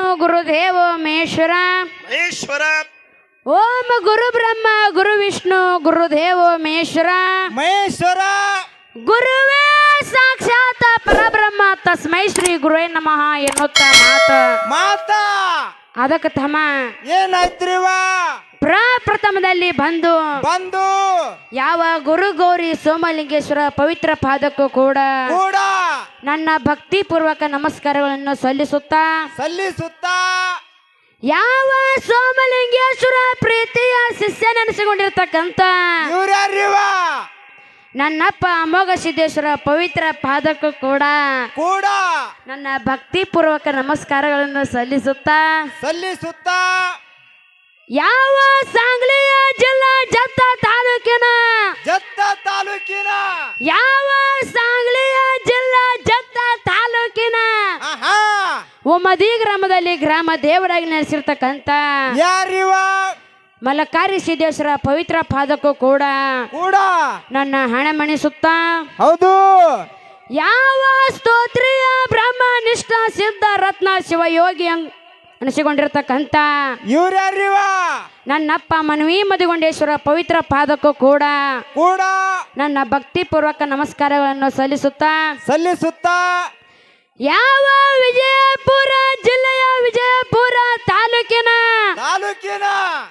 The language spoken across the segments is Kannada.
ಗುರುದೇವೋ ಮಹೇಶ್ವರ ಮಹೇಶ್ವರ ಓಂ ಗುರು ಬ್ರಹ್ಮ ಗುರು ವಿಷ್ಣು ಗುರುದೇವೋ ಮಹೇಶ್ವರ ಮಹೇಶ್ವರ ಗುರುವೇ ಸಾಕ್ಷಾತ್ ಪರಬ್ರಹ್ಮ ತಸ್ಮೈ ಶ್ರೀ ಗುರುವೇ ನಮಃ ಎನ್ನುತ್ತ ಮಾತ ಮಾತಾ ಅದಕ್ಕೆ ತಮ್ಮ ಏನಾಯ್ತ್ರಿವ ಪ್ರಪ್ರಥಮದಲ್ಲಿ ಬಂದು ಬಂದು ಯಾವ ಗುರು ಗೌರಿ ಸೋಮಲಿಂಗೇಶ್ವರ ಪವಿತ್ರ ಪಾದಕ್ಕೂ ಕೂಡ ಕೂಡ ನನ್ನ ಭಕ್ತಿ ಪೂರ್ವಕ ನಮಸ್ಕಾರಗಳನ್ನು ಸಲ್ಲಿಸುತ್ತಾ ಸಲ್ಲಿಸುತ್ತ ಯಾವ ಸೋಮಲಿಂಗೇಶ್ವರ ಪ್ರೀತಿಯ ಶಿಷ್ಯನೆನಿಸಿಕೊಂಡಿರ್ತಕ್ಕಂಥ ಇವ್ರ್ಯಾರಿವ ನನ್ನಪ್ಪ ಅಮೋಘ ಸಿದ್ದೇಶ್ವರ ಪವಿತ್ರ ಪಾದಕ್ಕೂ ಕೂಡ ಕೂಡ ನನ್ನ ಭಕ್ತಿ ಪೂರ್ವಕ ನಮಸ್ಕಾರಗಳನ್ನು ಸಲ್ಲಿಸುತ್ತಾ ಸಲ್ಲಿಸುತ್ತ ಯಾವ ಸಾಂಗ್ಲಿಯ ಜಿಲ್ಲಾ ಜತ್ತ ತಾಲೂಕಿನ ಜತ್ತ ತಾಲೂಕಿನ ಯಾವ ಸಾಂಗ್ಲಿಯ ಜಿಲ್ಲಾ ಜತ್ತ ತಾಲೂಕಿನ ಆಹಾ ಉಮದಿ ಗ್ರಾಮದಲ್ಲಿ ಗ್ರಾಮ ದೇವರಾಗಿ ನೆಲೆಸಿರ್ತಕ್ಕಂಥ ಯಾರಿವ ಮಲಕಾರಿ ಸಿದ್ದೇಶ್ವರ ಪವಿತ್ರ ಪಾದಕ್ಕೂ ಕೂಡ ಕೂಡ ನನ್ನ ಹಣೆ ಮಣಿಸುತ್ತ ಹೌದು ಯಾವ ಸ್ತೋತ್ರಿಯ ಬ್ರಹ್ಮ ನಿಷ್ಠ ಸಿದ್ಧ ರತ್ನ ಶಿವಯೋಗಿ ಅನ್- ಅನಿಸಿಕೊಂಡಿರ್ತಕ್ಕಂಥ ಇವ್ರ್ಯಾರಿವ ನನ್ನಪ್ಪ ಮನ್ವಿ ಮದಿಗೊಂಡೇಶ್ವರ ಪವಿತ್ರ ಪಾದಕ್ಕೂ ಕೂಡ ಕೂಡ ನನ್ನ ಭಕ್ತಿ ಪೂರ್ವಕ ನಮಸ್ಕಾರಗಳನ್ನು ಸಲ್ಲಿಸುತ್ತಾ ಸಲ್ಲಿಸುತ್ತ ಯಾವ ವಿಜಯಪುರ ಜಿಲ್ಲೆಯ ವಿಜಯಪುರ ತಾಲೂಕಿನ ತಾಲೂಕಿನ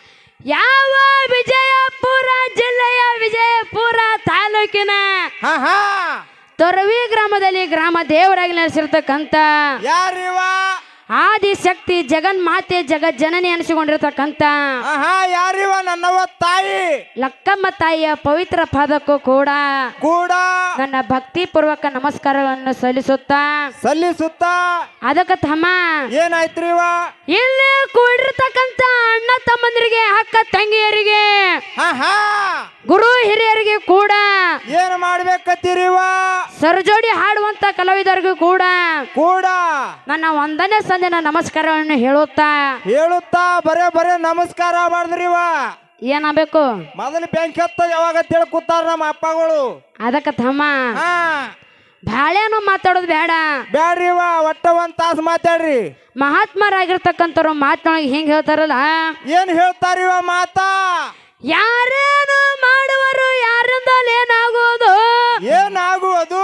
ಯಾವ ವಿಜಯಪುರ ಜಿಲ್ಲೆಯ ವಿಜಯಪುರ ತಾಲೂಕಿನ ಹಾ ಹಾ ತೊರವಿ ಗ್ರಾಮದಲ್ಲಿ ಗ್ರಾಮ ದೇವರಾಗಿ ನೆಲೆಸಿರ್ತಕ್ಕಂಥ ಯಾರಿವ ಆದಿಶಕ್ತಿ ಜಗನ್ಮಾತೆ ಜಗಜ್ಜನನಿ ಅನಿಸಿಕೊಂಡಿರ್ತಕ್ಕಂಥ ಆಹಾ ಯಾರಿವ ನನ್ನವ್ವ ತಾಯಿ ಲಕ್ಕಮ್ಮ ತಾಯಿಯ ಪವಿತ್ರ ಪಾದಕ್ಕೂ ಕೂಡ ಕೂಡ ನನ್ನ ಭಕ್ತಿ ಪೂರ್ವಕ ನಮಸ್ಕಾರಗಳನ್ನು ಸಲ್ಲಿಸುತ್ತಾ ಸಲ್ಲಿಸುತ್ತ ಅದಕ್ಕೆ ತಮ್ಮ ಏನಾಯ್ತ್ರಿವ ಇಲ್ಲಿ ಕೂಡಿರ್ತಕ್ಕಂಥ ಅಣ್ಣ ತಮ್ಮಂದಿರಿಗೆ ಅಕ್ಕ ತಂಗಿಯರಿಗೆ ಹಾ ಹಾ ಗುರು ಹಿರಿಯರಿಗೆ ಕೂಡ ಏನ್ ಮಾಡ್ಬೇಕತ್ತೀರಿವ ಸರಜೋಡಿ ಹಾಡುವಂತ ಕಲಾವಿದರಿಗೂ ಕೂಡ ಕೂಡ ನನ್ನ ಒಂದನೇ ಸಂದಿನ ನಮಸ್ಕಾರವನ್ನು ಹೇಳುತ್ತಾ ಹೇಳುತ್ತಾ ಬರೇ ಬರೇ ನಮಸ್ಕಾರ ಮಾಡಿದ್ರಿವ ಏನಾಗಬೇಕು ಮೊದಲು ಬೆಂಕಿ ಹತ್ತ ಯಾವಾಗ ತಿಳ್ ಕೂತಾರ ನಮ್ಮ ಅಪ್ಪಗಳು ಅದಕ್ಕೆ ತಮ್ಮ ಹಾ ಬಾಳೆನೂ ಮಾತಾಡೋದು ಬೇಡ ಬ್ಯಾಡ್ರಿವ ಒಟ್ಟ ಒಂದ್ ತಾಸು ಮಾತಾಡ್ರಿ ಮಹಾತ್ಮರಾಗಿರ್ತಕ್ಕಂಥವ್ರು ಮಾತನಾಡಿ ಹೆಂಗ್ ಹೇಳ್ತಾರಲ್ಲ ಏನ್ ಹೇಳ್ತಾರಿವ ಮಾತಾ ಯಾರೇನು ಮಾಡುವರು ಯಾರಿಂದಲೇನಾಗುವುದು ಏನಾಗುವುದು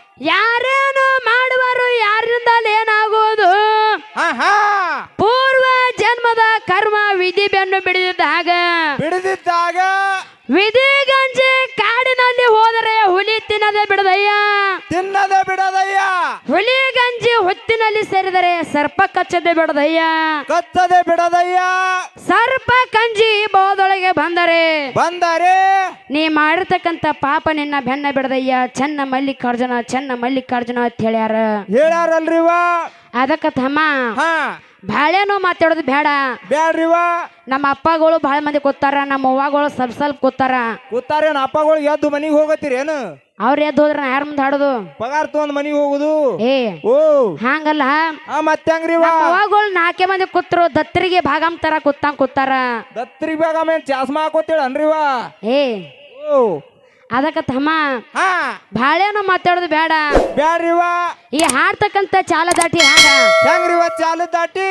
ಯಾರೇನು ಮಾಡುವರು ಯಾರಿಂದಲೇನಾಗುವುದು ಹಾ ಹಾ ಪೂರ್ವ ಜನ್ಮದ ಕರ್ಮ ವಿಧಿ ಬೆನ್ನು ಬಿಡಿದಿದ್ದಾಗ ಬಿಡದಿದ್ದಾಗ ವಿಧಿ ಗಂಜಿ ಕಾಡಿನಲ್ಲಿ ಹೋದರೆ ಹುಲಿ ತಿನ್ನದೆ ಬಿಡದಯ್ಯ ತಿನ್ನದೆ ಬಿಡದಯ್ಯ ಹುಲಿ ಗಂಜಿ ಹೊತ್ತಿನಲ್ಲಿ ಸೇರಿದರೆ ಸರ್ಪ ಕಚ್ಚದೆ ಬಿಡದಯ್ಯ ಕಚ್ಚದೆ ಬಿಡದಯ್ಯ ಸರ್ಪ ಕಂಜಿ ಬೋದೊಳಗೆ ಬಂದರೆ ಬಂದರೆ ನೀ ಮಾಡಿರ್ತಕ್ಕಂಥ ಪಾಪ ನಿನ್ನ ಬೆನ್ನ ಬಿಡದಯ್ಯ ಚೆನ್ನ ಮಲ್ಲಿಕಾರ್ಜುನ ಚೆನ್ನ ಮಲ್ಲಿಕಾರ್ಜುನ ಅಂತ ಹೇಳ್ಯಾರ ಹೇಳ್ಯಾರಲ್ರಿವ ಅದಕ್ಕ ತಮ್ಮ ಹಾ ಬಾಳೆನೂ ಮಾತಾಡೋದು ಬೇಡ ಬ್ಯಾಡ್ರಿವ ನಮ್ಮ ಅಪ್ಪಗಳು ಭಾಳ ಮಂದಿ ಕೂತಾರ ನಮ್ಮ ಅವ್ವಗಳು ಸ್ವಲ್ಪ ಸ್ವಲ್ಪ ಕೂತಾರ ಕೂತಾರೇನು ಅಪ್ಪಗಳು ಎದ್ದು ಮನಿಗೆ ಹೋಗತ್ತೀರೇನು ಅವ್ರ ಎದ್ದು ಹೋದ್ರ ಯಾರ ಮುಂದೆ ಹಾಡೋದು ಪಗಾರ ತಗೊಂಡ್ ಮನಿಗೆ ಹೋಗುದು ಏ ಓ ಹಂಗಲ್ಲ ಆ ಮತ್ತೆ ಹೆಂಗ್ರಿವ ನಮ್ಮ ಅವ್ವಗಳು ನಾಲ್ಕೇ ಮಂದಿ ಕೂತ್ರು ದತ್ತರಿಗೆ ಭಾಗಂ ತರ ಕೂತಂಗ್ ಕೂತಾರ ದತ್ರಿ ಬೇಗ ಮೇನ್ ಚಾಸ್ಮಾ ಹಾಕೋತೀಳ ಅನ್ರಿವ ಏ ಓ ಅದಕ್ಕ ತಮ್ಮ ಹಾ ಬಾಳೆನೂ ಮಾತಾಡೋದು ಬೇಡ ಬ್ಯಾಡ್ರಿವ ಈ ಹಾಡ್ತಕ್ಕಂಥ ಚಾಲ ದಾಟಿ ಹ್ಯಾಂಗ ಹೆಂಗ್ರಿವ ಚಾಲು ದಾಟಿ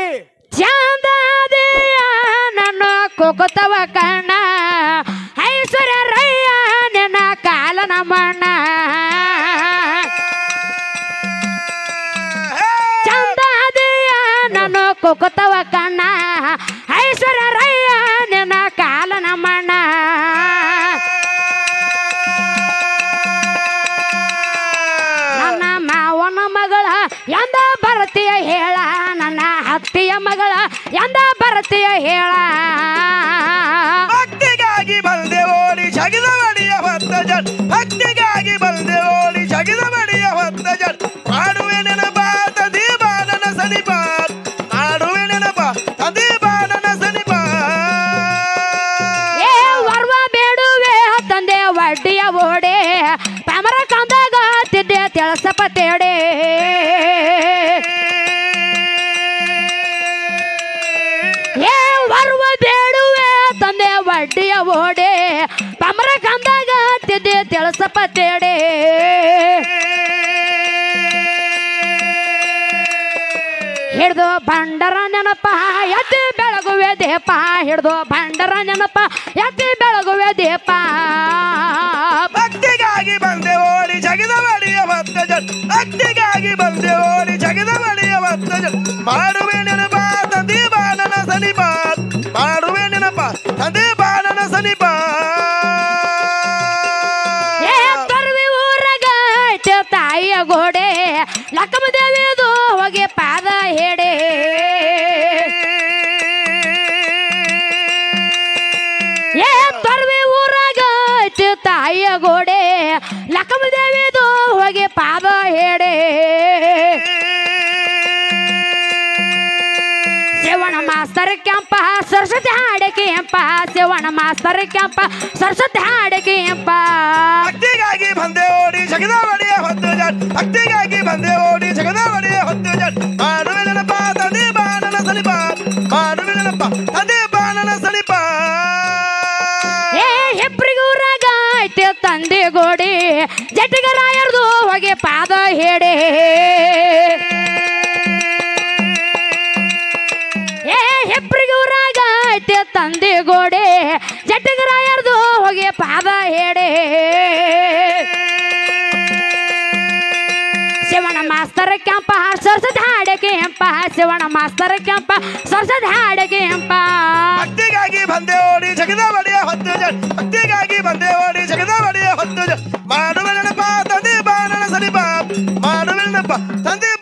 ಚಂದದಿಯ ನನ್ನ ಕೊಕೊತವ ಕಣ್ಣ ಐಶ್ವರ್ಯ ರಯ್ಯ ನಿನ್ನ ಕಾಲ ನಮ್ಮಣ್ಣ ಚಂದದಿಯ ನನ್ನ ಕೊಕೊತವ ಕಣ್ಣ ಐಶ್ವರ್ಯ ರಯ್ಯ ನಿನ್ನ ಕಾಲ ನಮ್ಮಣ್ಣ ನನ್ನ ಮಾವನ ಮಗಳ ಎಂದ ಬರತೀಯ ಹೇಳ ನನ್ನ ಹತ್ತಿಯ ಮಗಳ ಎಂದ ಬರತೀಯ ಹೇಳ ಭಕ್ತಿಗಾಗಿ ಬಲ್ದೆ ಓಡಿ ಜಗದ ಬಡಿಯ ಹೊತ್ತ ಜನ್ ಭಕ್ತಿಗಾಗಿ ಬಲ್ದೆ ಓಡಿ ಜಗದ ಬಡಿಯ ಹೊತ್ತ ಜನ್ ಮಾಡುವೆ ನೆನಪ ತದಿ ಬಾನನ ಸನಿಪ ಮಾಡುವೆ ನೆನಪ ತದಿ ಬಾನನ ಸನಿಪ ಏ ವರ್ವ ಬೇಡುವೆ ತಂದೆ ವಡ್ಡಿಯ ಓಡೆ ಪಮರ ಕಂದಾಗ ತಿದ್ದೆ ತೆಳಸಪ ತೇಡೆ ಏ ವರ್ವ ಬೇಡುವೆ ತಂದೆ ವಡ್ಡಿಯ ಓಡೆ ಪಮರ ಕಂದಾಗ ತಿದ್ದೆ ತೆಳಸಪ ತೇಡೆ ಹಿಡ್ದು ಭಂಡರ ನೆನಪ ಎತ್ತಿ ಬೆಳಗುವೆ ದೀಪ ಹಿಡ್ದು ಭಂಡರ ನೆನಪ ಎತ್ತಿ ಬೆಳಗುವೆ ದೀಪ ಭಕ್ತಿಗಾಗಿ ಬಂದೆ ಓಡಿ ಜಗದ ಬಡಿಯ ಭಕ್ತ ಜನ ಭಕ್ತಿಗಾಗಿ ಬಂದೆ ಓಡಿ ಜಗದ ಬಡಿಯ ಭಕ್ತ ಜನ ಮಾಡುವೆ ನೆನಪ ತಂದೆ ಬಾಣನ ಸನಿಪ ಮಾಡುವೆ ನೆನಪ ತಂದೆ ಬಾಣನ ಸನಿಪ ಏ ತೊರವಿ ಊರಾಗ ಐತೆ ತಾಯಿಯ ಗೋಡೆ ಲಕ್ಕಮ್ಮ ದೇವಿದು ಹೋಗಿ ಪಾದ ಹೇಡೆ ಏ ತೊರವಿ ಊರಾಗ ಐತೆ ತಾಯಿಯ ಗೋಡೆ ಲಕ್ಕಮ್ಮ ದೇವಿದು ಹೋಗಿ ಪಾದ ಹೇಡೆ ಶಿವಣ ಮಾಸ್ತರ್ ಕ್ಯಾಂಪ ಸರಸ್ವತಿ ಹಾಡಕ್ಕೆ ಎಂಪ ಶಿವಣ ಮಾಸ್ತರ್ ಕ್ಯಾಂಪ ಸರಸ್ವತಿ ಹಾಡಕ್ಕೆ ಎಂಪ ಭಕ್ತಿಗಾಗಿ ಬಂದೆ ಓಡಿ ಜಗದ ಬಡಿಯ ಹೊತ್ತು ಜನ ಭಕ್ತಿಗಾಗಿ ಬಂದೆ ಓಡಿ ಜಗದ ಬಡಿಯ ಹೊತ್ತು ಜನ ಮಾಡುವೆ ನೆನಪ ತಂದೆ ಬಾಣನ ಸನಿಪ ಮಾಡುವೆ ನೆನಪ ತಂದೆ ಬಾಣನ ಸನಿಪ ಏ ಹೆಬ್ರಿಗೂರಾಗ ಐತೆ ತಂದೆ ಗೋಡಿ ಜಟ್ಟಿಗರಾಯರ್ದು ಹೋಗಿ ಪಾದ ಹೇಡೆ ಏ ಹೆಬ್ರಿಗೂರಾಗ ಐತೆ ತಂದೆ ಗೋಡೆ ಜಟ್ಟಿಗರಾಯರ್ದು ಹೋಗಿ ಪಾದ ಹೇಡೆ ಶಿವಣ ಮಾಸ್ತರ್ ಕ್ಯಾಂಪ ಸರಸ್ವತಿ ಹಾಡಕ್ಕೆ ಎಂಪ ಶಿವಣ ಮಾಸ್ತರ್ ಕ್ಯಾಂಪ ಸರಸ್ವತಿ ಹಾಡಕ್ಕೆ ಎಂಪ ಭಕ್ತಿಗಾಗಿ ಬಂದೆ ಓಡಿ ಜಗದ ಬಡಿಯ ಹೊತ್ತು ಜನ ಭಕ್ತಿಗಾಗಿ ಬಂದೆ ಓಡಿ ಜಗದ ಬಡಿಯ ಹೊತ್ತು ಜನ ಮಾಡುವೆ ನೆನಪ ತಂದೆ ಬಾಣನ ಸನಿಪ ಮಾಡುವೆ ನೆನಪ ತಂದೆ